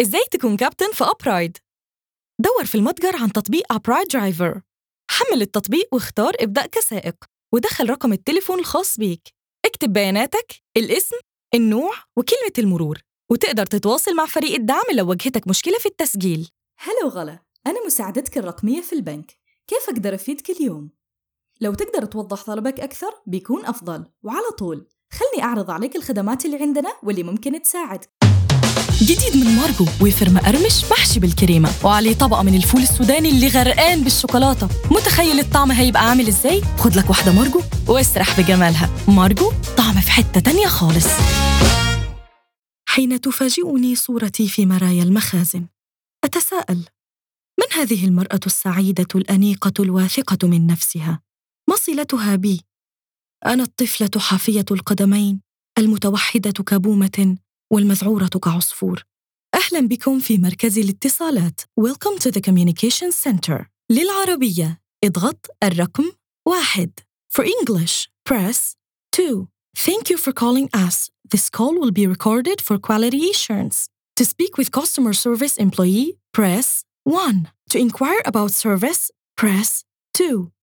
إزاي تكون كابتن في أبرايد دور في المتجر عن تطبيق أبرايد درايفر حمل التطبيق واختار ابدأ كسائق ودخل رقم التليفون الخاص بيك اكتب بياناتك الاسم النوع وكلمة المرور وتقدر تتواصل مع فريق الدعم لو واجهتك مشكلة في التسجيل هلا وغلا أنا مساعدتك الرقمية في البنك كيف أقدر أفيدك اليوم؟ لو تقدر توضح طلبك أكثر بيكون أفضل وعلى طول خلني أعرض عليك الخدمات اللي عندنا واللي ممكن تساعد جديد من مارجو ويفر مقرمش محشي بالكريمة وعليه طبقة من الفول السوداني اللي غرقان بالشوكولاتة متخيل الطعم هيبقى عامل ازاي؟ خد لك واحدة مارجو واسرح بجمالها مارجو طعم في حتة تانية خالص حين تفاجئني صورتي في مرايا المخازن أتساءل من هذه المرأة السعيدة الأنيقة الواثقة من نفسها؟ ما صلتها بي؟ أنا الطفلة حافية القدمين المتوحدة كبومة والمذعورة كعصفور أهلا بكم في مركز الاتصالات Welcome to the Communication Center للعربية اضغط الرقم واحد For English press 2 Thank you for calling us. This call will be recorded for quality assurance. To speak with customer service employee, press 1. To inquire about service, press 2.